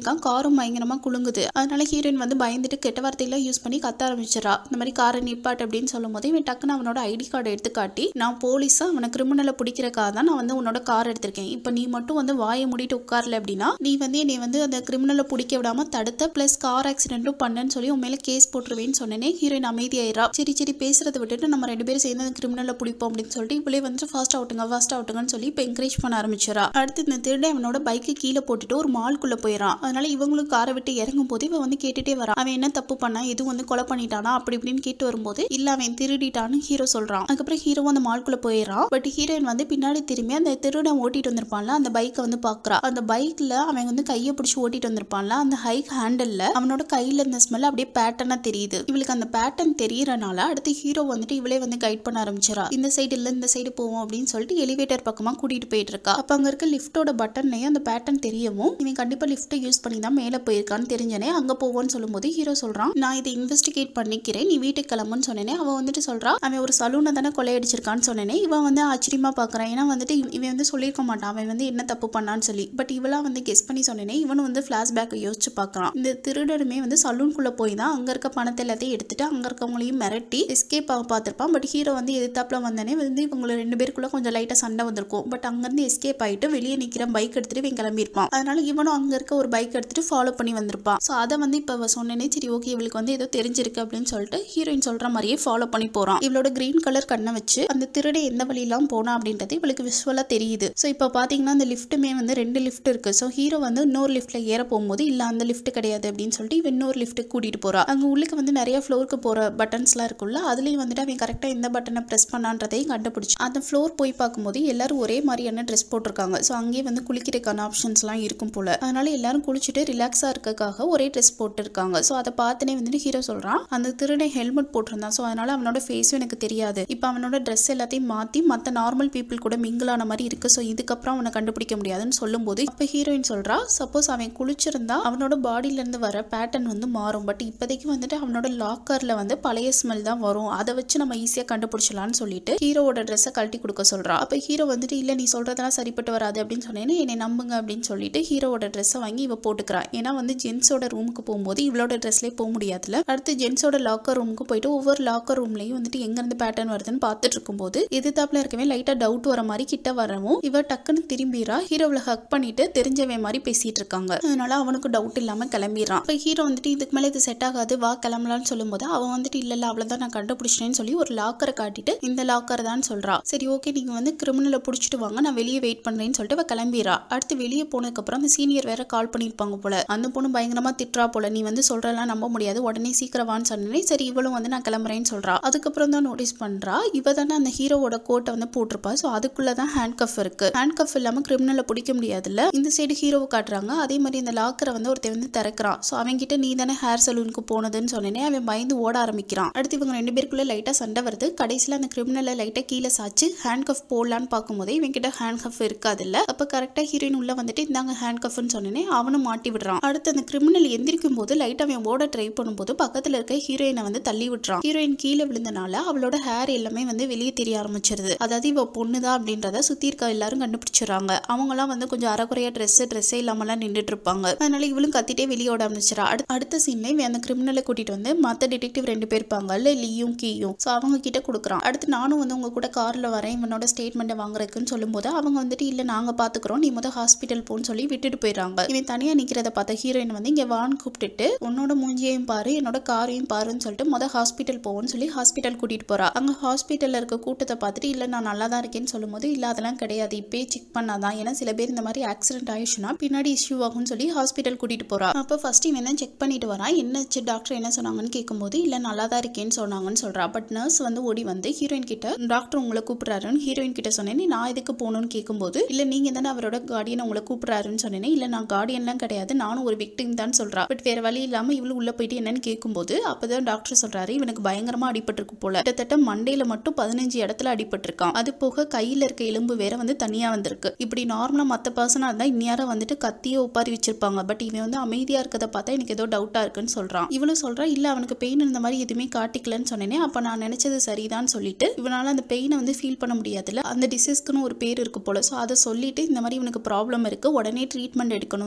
இருக்கான் காரும் பயங்கரமா குலுங்குது அதனால ஹீரோயின் வந்து பயந்துட்டு கெட்ட வார்த்தையெல்லாம் யூஸ் பண்ணி கத்த ஆரம்பிச்சிடறா இந்த மாதிரி காரை நிப்பாட்டு அப்படின்னு சொல்லும் போது இவன் டக்குன்னு அவனோட ஐடி கார்டை எடுத்து காட்டி நான் போலீஸா அவனை கிரிமினலை பிடிக்கிறக்காக தான் நான் வந்து உன்னோட கார் எடுத்திருக்கேன் இப்போ நீ மட்டும் வந்து வாயை மூடிட்டு உட்காரல அப்படின்னா நீ வந்து என்னை வந்து அந்த கிரிமினலை பிடிக்க விடாம தடுத்த பிளஸ் கார் ஆக்சிடென்ட்டும் பண்ணேன்னு சொல்லி உன் மேல கேஸ் போட்டுருவேன்னு சொன்னேனே ஹீரோயின் அமைதியாயிரா சரி சரி பேசுறதை விட்டுட்டு நம்ம ரெண்டு பேரும் சேர்ந்து அந்த கிரிமினலை பிடிப்போம் அப்படின்னு சொல்லிட்டு இவளே வந்து ஃபாஸ்ட் அவுட்டுங்க ஃபாஸ்ட் அவுட்டுங்கன்னு சொல்லி இப்போ என்கரேஜ் பண்ண ஆரம்பிச்சிடறா அடுத்து இந்த திருடன் அவனோட பைக்கை கீழே போட்டுட்டு ஒரு மால்குள்ள போயிடறான் அதனால இவங்களும் காரை விட்டு இறங்கும் போது இவன் வந்து கேட்டுட்டே வரான் அவன் என்ன தப்பு பண்ணா எதுவும் வந்து கொலை பண்ணிட்டானா அப்படி இப்படின்னு கேட்டு வரும்போது இல்ல அவன் திருடிட்டான்னு ஹீரோ சொல்றான் அதுக்கப்புறம் ஹீரோவும் அந்த மால்குள்ள போயிடறான் பட் ஹீரோயின் வந்து பின்னாடி திரும்பி அந்த திருடன் ஓட்டிட்டு வந்திருப்பான்ல அந்த பைக்கை வந்து பாக்குறா அந்த பைக்ல அவன் வந்து கையை பிடிச்சி ஓட்டிட்டு வந்திருப்பான்ல அந்த ஹைக் ஹேண்டில்ல அவனோட கையில இருந்த ஸ்மெல் அப்படியே பேட்டர்னா தெரியுது இவளுக்கு அந்த பேட்டர்ன் தெரியறனால அடுத்து ஹீரோ வந்துட்டு இவளே வந்து கைட் பண்ண ஆரம்பிச்சிடா இந்த சைடு இல்ல இந்த சைடு போவோம் அப்படின்னு சொல்லிட்டு எலிவேட்டர் பக்கமா கூட்டிட்டு போயிட்டு இருக்கா அப்ப அங்க இருக்க லிஃப்டோட பட்டன்லயே அந்த பேட்டர்ன் தெரியவும் இவன் கண்டிப்பா லிஃப்ட்டை யூஸ் பண்ணி தான் மேல போயிருக்கான்னு தெரிஞ்சனே அங்க போவோம்னு சொல்லும்போது ஹீரோ சொல்றான் நான் இதை இன்வெஸ்டிகேட் பண்ணிக்கிறேன் நீ வீட்டுக்கு கிளம்புன்னு சொன்னேனே அவன் வந்துட்டு சொல்றா அவன் ஒரு சலூனை தானே கொள்ளையடிச்சிருக்கான்னு சொன்னேனே இவன் வந்து ஆச்சரியமா பாக்குறான் ஏன்னா வந்துட்டு இவ- இவன் வந்து சொல்லியிருக்க மாட்டான் அவன் வந்து என்ன தப்பு பண்ணான்னு சொல்லி பட் இவளா வந்து கெஸ் பண்ணி சொன்னேனே இவனும் வந்து ஃபிளாஷ்பேக் யோசிச்சு பார்க்கறான் இந்த திருடனுமே வந்து சலூன்குள்ள போய் தான் அங்க இருக்க பணத்தை எல்லாத்தையும் எடுத்துட்டு அங்க இருக்கவங்களையும் மிரட்டி எஸ்கேப் ஆக பார்த்திருப்பான் பட் ஹீரோ வந்து எதிர்த்தாப்புல வந்தனே வந்து இவங்க ரெண்டு பேருக்குள்ள கொஞ்சம் லைட்டா சண்டை வந்திருக்கும் பட் அங்கிருந்து எஸ்கேப் ஆயிட்டு வெளியே நிக்கிற பைக் எடுத்துட்டு இவன் கிளம்பியிருப்பான் அதனால இவனும் அங்க இருக்க ஒரு பைக் எடுத்துட்டு ஃபாலோ பண்ணி வந்திருப்பான் ஸோ அதை வந்து இப்போ அவ சொன்னேனே சரி ஓகே இவளுக்கு வந்து ஏதோ தெரிஞ்சிருக்கு அப்படின்னு சொல்லிட்டு ஹீரோயின் சொல்ற மாதிரியே ஃபாலோ பண்ணி போறான் இவளோட கிரீன் கலர் கண்ணை வச்சு அந்த திருடை எந்த வழியெல்லாம் போனா அப்படின்றது இவளுக்கு விஷுவலா தெரியுது ஸோ இப்போ பாத்தீங்கன்னா அந்த லிஃப்ட்டுமே வந்து ரெண்டு லிஃப்ட் இருக்கு ஸோ ஹீரோ வந்து இன்னொரு லிஃப்ட்ல ஏற போகும்போது இல்ல அந்த லிஃப்ட் கிடையாது அப்படின்னு சொல்லிட்டு இவன் இன்னொரு லிஃப்ட்டுக்கு கூட்டிட்டு போறா அங்க உள்ளுக்கு வந்து நிறைய ஃப்ளோருக்கு போற பட்டன்ஸ்லாம் இருக்குல்ல அதுலயும் வந்துட்டு அவன் கரெக்டா எந்த பட்டனை பிரஸ் பண்ணான்றதையும் கண்டுபிடிச்சு அந்த ஃப்ளோர் போய் பார்க்கும்போது எல்லாரும் ஒரே மாதிரியான ட்ரெஸ் போட்டிருக்காங்க ஸோ அங்கேயே வந்து குளிக்கிறதுக்கான ஆப்ஷன்ஸ்லாம் இருக்கும் போல அதனால எல்லாரும் குளிச்சுட்டு ரிலாக்ஸா இருக்கக்காக ஒரே ட்ரெஸ் போட்டிருக்காங்க ஸோ அதை பார்த்தனே வந்துட்டு ஹீரோ சொல்றான் அந்த திருடன் ஹெல்மெட் போட்டிருந்தான் ஸோ அதனால அவனோட ஃபேஸும் எனக்கு தெரியாது இப்போ அவனோட ட்ரெஸ் எல்லாத்தையும் மாத்தி மற்ற நார்மல் பீப்புள் கூட மிங்கிள் ஆன மாதிரி இருக்கு ஸோ இதுக்கப்புறம் அவனை கண்டுபிடிக்க முடியாதுன்னு சொல்லும்போது அப்போ ஹீரோயின் சொல்றா சப்போஸ் அவன் குளிச்சிருந்தா அவனோட பாடியில இருந்து வர பேட்டர்ன் வந்து மாறும் பட் இப்போதைக்கு வந்துட்டு அவனோட லாக்கர்ல வந்து பழைய ஸ்மெல் தான் வரும் அதை வச்சு நம்ம ஈஸியா கண்டுபிடிச்சலாம்னு சொல்லிட்டு ஹீரோவோட ட்ரெஸ்ஸை கழட்டி கொடுக்க சொல்றா அப்போ ஹீரோ வந்துட்டு இல்ல நீ சொல்றதெல்லாம் சரிப்பட்டு வராது அப்படின்னு சொன்னேன்னு என்னை நம்புங்க அப்படின்னு சொல்லிட்டு ஹீரோவோட ட்ரெஸ்ஸை வாங்கி இவ போட்டுக்கிறா ஏன்னா வந்து ஜென்ஸோட ரூமுக்கு போகும்போது இவளோட ட்ரெஸ்லேயே போக முடியாதுல அடுத்து ஜென்ஸோட லாக்கர் ரூமுக்கு போயிட்டு ஒவ்வொரு லாக்கர் ரூம்லயும் வந்துட்டு எங்க இருந்து பேட்டர்ன் வருதுன்னு பார்த்துட்டு இருக்கும்போது எதிர்த்தாப்புல இருக்கவே லைட்டா டவுட் வர மாதிரி கிட்ட வரவும் இவ டக்குன்னு திரும்பிடுறா ஹீரோவில் ஹக் பண்ணிட்டு தெரிஞ்சவன் மாதிரி பேசிட்டு இருக்காங்க அதனால அவனுக்கு டவுட் இல்லாம கிளம்பிடுறான் இப்போ ஹீரோ வந்துட்டு இதுக்கு மேலே இது செட் ஆகாது வா கிளம்பலாம்னு சொல்லும்போது அவன் வந்துட்டு இல்ல இல்ல அவ்வளவுதான் நான் கண்டுபிடிச்சிட்டேன்னு சொல்லி ஒரு லாக்கரை காட்டிட்டு இந்த லாக்கர் தான் சொல்றா சரி ஓகே நீங்க வந்து கிரிமினலை பிடிச்சிட்டு வாங்க நான் வெளியே வெயிட் பண்றேன்னு சொல்லிட்டு அவ கிளம்பிடுறா அடுத்து வெளியே போனதுக்கு அப்புறம் அந்த சீனியர் வேற கால் பண்ணியிருப்பாங்க போல அந்த பொண்ணு பயங்கரமா திட்டுறா போல நீ வந்து சொல்றதெல்லாம் நம்ப முடியாது உடனே சீக்கிரம் வான்னு சொன்னேன் சரி இவளும் வந்து நான் கிளம்புறேன்னு சொல்றா அதுக்கப்புறம் தான் நோட்டீஸ் பண்றா இவ தானே அந்த ஹீரோவோட கோட்டை வந்து போட்டிருப்பா ஸோ அதுக்குள்ள தான் ஹேண்ட் கஃப் இருக்கு ஹேண்ட் கஃப் இல்லாம கிரிமினலை பிடிக்க முடியாதுல்ல இந்த சைடு ஹீரோவை காட்டுறாங்க அதே மாதிரி இந்த லாக்கரை வந்து ஒருத்தன் வந்து திறக்கிறான் ஸோ அவன் கிட்ட நீ தானே ஹேர் சலூனுக்கு போனதுன்னு சொன்னேனே அவன் பயந்து ஓட ஆரம்பிக்கிறான் அடுத்து இவங்க ரெண்டு பேருக்குள்ள லைட்டா சண்டை வருது கடைசியில் அந்த கிரிமினலை லைட்டா கீழே சாச்சு ஹேண்ட் கஃப் போடலான்னு பார்க்கும்போதே இவன் கிட்ட ஹேண்ட் கஃப் இருக்காதுல்ல அப்ப கரெக்டா ஹீரோயின் உள்ள வந்துட்டு இந்தாங்க ஹேண்ட் கஃப்னு சொன்னேனே அவனும் மாட்டி விடுறான் அடுத்து அந்த கிரிமினல் எந்திரிக்கும் போது லைட் அவன் ஓட ட்ரை பண்ணும்போது பக்கத்துல இருக்க ஹீரோயினை வந்து தள்ளி விட்டுறான் ஹீரோயின் கீழே விழுந்தனால அவளோட ஹேர் எல்லாமே வந்து வெளியே தெரிய ஆரம்பிச்சிருது அதாவது இவ பொண்ணுதான் அப்படின்றத சுத்தி இருக்க எல்லாரும் கண்டுபிடிச்சிடறாங்க அவங்கலாம் வந்து கொஞ்சம் அறகுறையா ட்ரெஸ் ட்ரெஸ்ஸே இல்லாமலாம் நின்றுட்டு இருப்பாங்க அதனால இவளும் கத்திட்டே வெளியே ஓட ஆரம்பிச்சிடறா அடுத்த அடுத்த சீன்ல இவன் அந்த கிரிமினலை கூட்டிட்டு வந்து மத்த டிடெக்டிவ் ரெண்டு பேர் இருப்பாங்கல்ல லீயும் கீயும் ஸோ அவங்க கிட்ட கொடுக்குறான் அடுத்து நானும் வந்து உங்க கூட கார்ல வரேன் இவனோட ஸ்டேட்மெண்ட்டை வாங்குறதுக்குன்னு சொல்லும்போது அவங்க வந்துட்டு இல்ல நாங்க பாத்துக்கிறோம் நீ முத ஹாஸ்பிட்டல் போன்னு சொல்லி விட்டுட்டு போயிடறாங்க இவன் தனியா நிக்கிறத பார்த்த ஹீரோயின் வந்து இங்க வான் கூப்பிட்டுட்டு உன்னோட மூஞ்சியையும் பாரு என்னோட காரையும் பாருன்னு சொல்லிட்டு முத ஹாஸ்பிட்டல் போவோம்னு சொல்லி ஹாஸ்பிட்டல் கூட்டிட்டு போறா அங்க ஹாஸ்பிட்டல்ல இருக்க கூட்டத்தை பார்த்துட்டு இல்ல நான் நல்லா தான் இருக்கேன்னு சொல்லும்போது இல்ல அதெல்லாம் கிடையாது இப்பயே செக் பண்ணாதான் ஏன்னா சில பேர் இந்த மாதிரி ஆக்சிடென்ட் ஆயிடுச்சுன்னா பின்னாடி இஷ்யூ ஆகும்னு சொல்லி ஹாஸ்பிட்டல் கூட்டிட்டு போறா அப்போ ஃபர்ஸ்ட் இவன் தான் செக் பண்ணிட்டு வரான் என்னாச்சு டாக்டர் என்ன சொன்னாங்கன்னு கேட்கும்போது இல்ல நல்லா தான் இருக்கேன்னு சொன்னாங்கன்னு சொல்றா பட் நர்ஸ் வந்து ஓடி வந்து ஹீரோயின் கிட்ட டாக்டர் உங்களை கூப்பிடுறாருன்னு ஹீரோயின் கிட்ட சொன்னேன் நான் எதுக்கு போகணும்னு கேட்கும்போது இல்ல நீங்க தானே அவரோட கார்டியன் உங்களை கூப்பிடுறாருன்னு சொன்னேன் இல்ல நான் கார்டியன்லாம் கிடையாது நானும் ஒரு விக்டிம் தான் சொல்றா பட் வேற வழி இல்லாம இவ்வளவு உள்ள போயிட்டு என்னன்னு கேட்கும்போது அப்பதான் டாக்டர் சொல்றாரு இவனுக்கு பயங்கரமா அடிபட்டிருக்கு போல கிட்டத்தட்ட மண்டையில மட்டும் பதினஞ்சு இடத்துல அடிபட்டிருக்கான் அது போக கையில இருக்க எலும்பு வேற வந்து தனியா வந்திருக்கு இப்படி நார்மலா மத்த பர்சனா இருந்தா இந்நேரம் வந்துட்டு கத்திய உப்பாரி வச்சிருப்பாங்க பட் இவன் வந்து அமைதியா இருக்கதை பார்த்தா எனக்கு ஏதோ டவுட்டா இருக்குன்னு சொல்றான் இவளும் சொல்றா இல்ல அவனுக்கு பெயின் இருந்த மாதிரி எதுவுமே காட்டிக்கலன்னு சொன்னேனே அப்ப நான் நினைச்சது சரிதான் சொல்லிட்டு இவனால அந்த பெயினை வந்து ஃபீல் பண்ண முடியாதுல்ல அந்த டிசீஸ்க்குன்னு ஒரு பேர் இருக்கு போல ஸோ அதை சொல்லிட்டு இந்த மாதிரி இவனுக்கு ப்ராப்ளம் இருக்கு உடனே ட்ரீட்மெண்ட் எடுக்கணும்னு சொல்றான்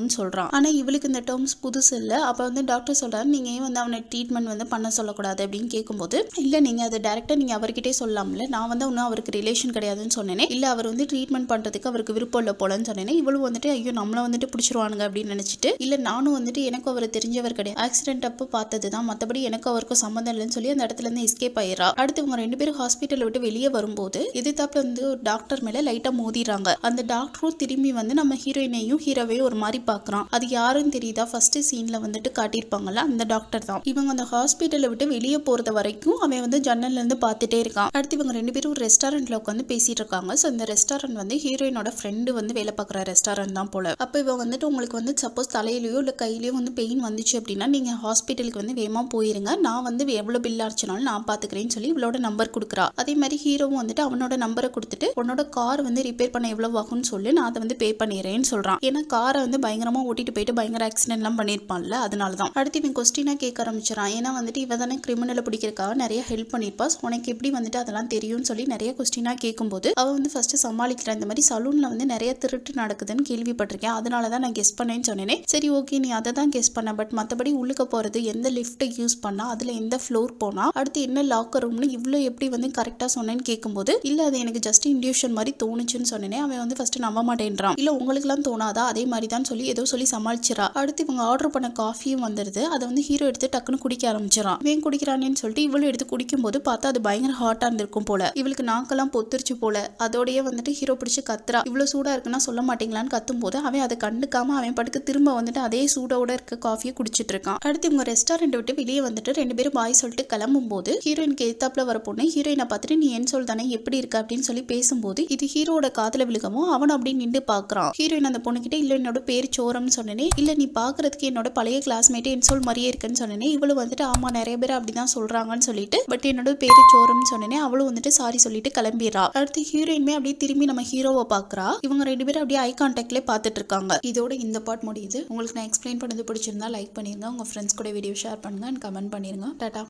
ஆனா இவளுக்கு இந்த டேர்ம்ஸ் புதுசு இல்ல அப்ப வந்து டாக்டர் சொல்றாரு நீங்க ஏன் வந்து அவனை ட்ரீட்மெண்ட் வந்து பண்ண சொல்லக்கூடாது அப்படின்னு கேட்கும்போது இல்ல நீங்க அதை டேரக்டா நீங்க அவர்கிட்டே சொல்லலாம்ல நான் வந்து ஒன்றும் அவருக்கு ரிலேஷன் கிடையாதுன்னு சொன்னேனே இல்ல அவர் வந்து ட்ரீட்மெண்ட் பண்றதுக்கு அவருக்கு விருப்பம் இல்லை போலன்னு சொன்னேனே இவளும் வந்துட்டு ஐயோ நம்மள வந்துட்டு பிடிச்சிருவானுங்க அப்படின்னு நினைச்சிட்டு இல்ல நானும் வந்துட்டு எனக்கு அவர் தெரிஞ்சவர் கிடையாது ஆக்சிடென்ட் அப்போ பார்த்தது தான் மற்றபடி எனக்கு அவருக்கும் சம்மந்தம் இல்லைன்னு சொல்லி அந்த இடத்துல இருந்து எஸ்கேப் ஆயிரா அடுத்து இவங்க ரெண்டு பேரும் ஹாஸ்பிட்டல் விட்டு வெளியே வரும்போது எதிர்த்தாப்புல வந்து ஒரு டாக்டர் மேல லைட்டா மோதிடுறாங்க அந்த டாக்டரும் திரும்பி வந்து நம்ம ஹீரோயினையும் ஹீரோவையும் ஒரு மாதிரி பாக்குறான் அது யாருன்னு தெரியுதா ஃபர்ஸ்ட் சீன்ல வந்துட்டு காட்டியிருப்பாங்கல்ல அந்த டாக்டர் தான் இவங்க அந்த ஹாஸ்பிட்டலை விட்டு வெளியே போறது வரைக்கும் அவன் வந்து ஜன்னல்ல இருந்து பார்த்துட்டே இருக்கான் அடுத்து இவங்க ரெண்டு பேரும் ஒரு ரெஸ்டாரண்ட்ல உட்காந்து பேசிட்டு இருக்காங்க ஸோ இந்த ரெஸ்டாரண்ட் வந்து ஹீரோயினோட ஃப்ரெண்டு வந்து வேலை பார்க்குற ரெஸ்டாரண்ட் தான் போல அப்போ இவ வந்துட்டு உங்களுக்கு வந்து சப்போஸ் தலையிலயோ இல்லை கையிலயோ வந்து பெயின் வந்துச்சு அப்படின்னா நீங்க ஹாஸ்பிட்டலுக்கு வந்து வேகமா போயிருங்க நான் வந்து எவ்வளவு பில் ஆச்சுனாலும் நான் பாத்துக்கிறேன்னு சொல்லி இவளோட நம்பர் கொடுக்குறா அதே மாதிரி ஹீரோவும் வந்துட்டு அவனோட நம்பரை கொடுத்துட்டு உன்னோட கார் வந்து ரிப்பேர் பண்ண எவ்வளவு ஆகும்னு சொல்லி நான் அதை வந்து பே பண்ணிடுறேன்னு சொல்றான் ஏன்னா காரை வந்து பயங்கரமா ஓட்டிட்டு போயிட்டு பயங்கர ஆக்சிடென்ட் எல்லாம் பண்ணிருப்பான்ல அதனால தான் அடுத்து இவன் கொஸ்டினா கேட்க ஆரம்பிச்சிடான் ஏன்னா வந்துட்டு இவ தானே கிரிமினலை பிடிக்கிறதுக்காக நிறைய ஹெல்ப் பண்ணிருப்பா So, உனக்கு எப்படி வந்துட்டு அதெல்லாம் தெரியும்னு சொல்லி நிறைய கொஸ்டினா கேட்கும்போது அவ வந்து ஃபர்ஸ்ட் சமாளிக்கிறா இந்த மாதிரி சலூன்ல வந்து நிறைய திருட்டு நடக்குதுன்னு கேள்விப்பட்டிருக்கேன் அதனால தான் நான் கெஸ் பண்ணேன்னு சொன்னேனே சரி ஓகே நீ அதை தான் கெஸ் பண்ண பட் மற்றபடி உள்ளுக்க போறது எந்த லிஃப்ட்டை யூஸ் பண்ணா அதுல எந்த ஃப்ளோர் போனா அடுத்து என்ன லாக்கர் ரூம்னு இவ்வளோ எப்படி வந்து கரெக்டா சொன்னேன்னு கேட்கும்போது இல்ல அது எனக்கு ஜஸ்ட் இன்டியூஷன் மாதிரி தோணுச்சுன்னு சொன்னேனே அவன் வந்து ஃபர்ஸ்ட் நம்ப மாட்டேன்றான் இல்ல உங்களுக்குலாம் தோணாதா அதே மாதிரி தான் சொல்லி ஏதோ சொல்லி சமாளிச்சிரா அடுத்து இவங்க ஆர்டர் பண்ண காஃபியும் வந்துடுது அதை வந்து ஹீரோ எடுத்து டக்குன்னு குடிக்க ஆரம்பிச்சிடான் இவன் குடிக்கிறானேன்னு சொல்லிட்டு இவளும் எடுத்து குடிக்கும்போது பார்த்தா அது பயங்கர ஹாட்டா இருந்திருக்கும் போல இவளுக்கு நாக்கெல்லாம் பொத்துருச்சு போல அதோடயே வந்துட்டு ஹீரோ பிடிச்சு கத்துறா இவ்வளவு சூடா இருக்குன்னா சொல்ல மாட்டீங்களான்னு கத்தும் போது அவன் அதை கண்டுக்காம அவன் படுக்கு திரும்ப வந்துட்டு அதே சூடோட இருக்க காஃபியை குடிச்சிட்டு இருக்கான் அடுத்து இவங்க ரெஸ்டாரண்ட் விட்டு வெளியே வந்துட்டு ரெண்டு பேரும் பாய் சொல்லிட்டு கிளம்பும் போது ஹீரோயினுக்கு எத்தாப்புல வர பொண்ணு ஹீரோயினை பார்த்துட்டு நீ என் சொல் தானே எப்படி இருக்க அப்படின்னு சொல்லி பேசும்போது இது ஹீரோட காதுல விழுகவும் அவன் அப்படி நின்று பாக்குறான் ஹீரோயின் அந்த பொண்ணுகிட்ட இல்ல என்னோட பேர் சோரம்னு சொன்னேனே இல்ல நீ பாக்குறதுக்கு என்னோட பழைய கிளாஸ்மேட்டே என் சொல் மாதிரியே இருக்குன்னு சொன்னேனே இவளும் வந்துட்டு ஆமா நிறைய பேர் அப்படிதான் சொல்றாங்கன்னு சொல்லிட்டு பட் என்னோட பேரு சோரம்னு சொன்னேனே அவளும் வந்துட்டு சாரி சொல்லிட்டு கிளம்பிடுறா அடுத்து ஹீரோயினுமே அப்படியே திரும்பி நம்ம ஹீரோவை பாக்குறா இவங்க ரெண்டு பேரும் அப்படியே ஐ கான்டாக்ட்ல பார்த்துட்டு இருக்காங்க இதோட இந்த பார்ட் முடியுது உங்களுக்கு நான் எக்ஸ்பிளைன் பண்ணது பிடிச்சிருந்தா லைக் பண்ணிருங்க உங்க ஃப்ரெண்ட்ஸ் கூட வீடியோ ஷேர் பண்ணுங்க அண்ட் கமெண்ட் பண்ணிருங்க டாடா